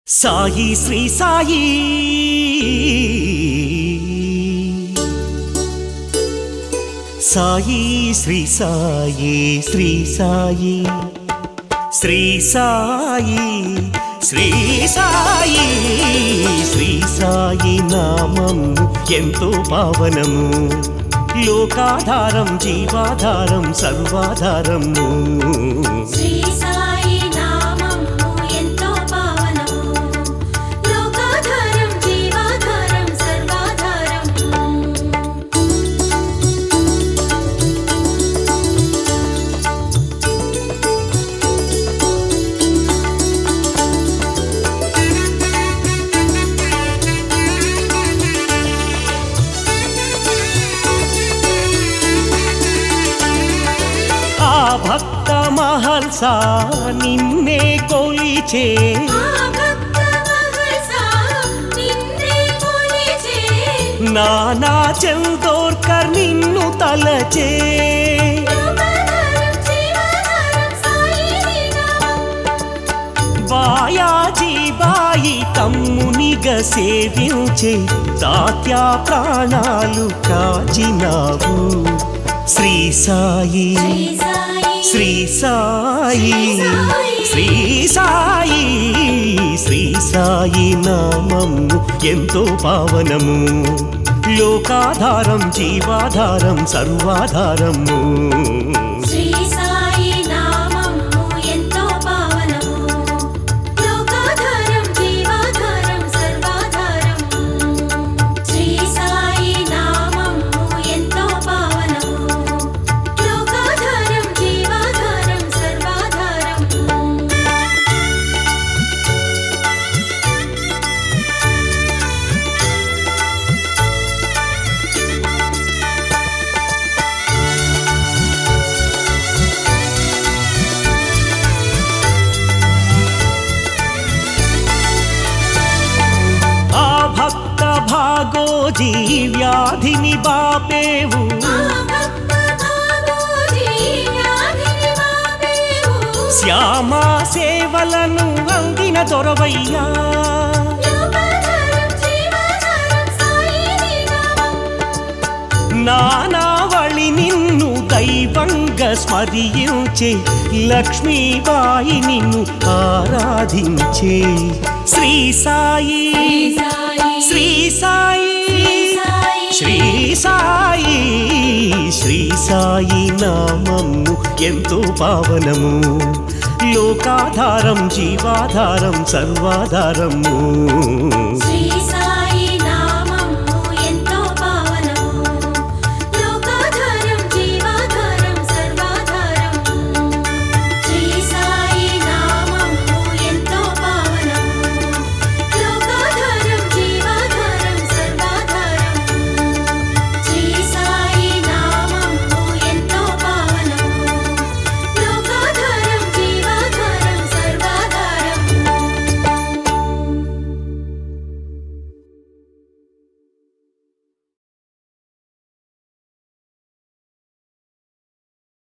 సాయి శ్రీ సాయి సాయి శ్రీ సాయి శ్రీ సాయి శ్రీ సాయి శ్రీ సాయి శ్రీ సాయి నామం ఎంతో పావనము లోకాధారం జీవాధారం సర్వాధారము శ్రీ సాయి నామము ఎంతో పావనము లోకాధారం జీవాధారం సర్వాధారం ఆ భక్త మహల్సా నిన్నే కొలిచే ఆ భక్త మహల్సా నిన్నే కొలిచే నానా చందోర్కర్ నిన్ను తలచే లోకాధారం జీవాధారం సాయి నామం బాయాజీ బాయి తమ్మునిగ సేవించే తాత్యా ప్రాణాలు కాచినావు శ్రీ సాయి శ్రీ సాయి శ్రీ సాయి శ్రీ సాయి శ్రీ సాయి నామం ఎంతో పావనము లోకాధారం జీవాధారం సర్వాధారము శ్రీ సాయి నామము ఎంతో పావనము లోకాధారం జీవాధారం సర్వాధారం శ్రీ సాయి నామము ఎంతో పావనము లోకాధారం జీవాధారం సర్వాధారం ఆ భక్త భాగోజీ వ్యాధిని బాపేవు ఆ భక్త భాగోజీ వ్యాధిని మాపేవు శ్యామా సేవలను అందిన దొరవయ్యా లోకాధారం జీవాధారం సాయి నామం నానావళి నిన్ను దైవంగా స్మరించే లక్ష్మీబాయి నిన్ను ఆరాధించే శ్రీ సాయి శ్రీ సాయి శ్రీ సాయి శ్రీ సాయి నామము ఎంతో పావనము లోకాధారం జీవాధారం సర్వాధారము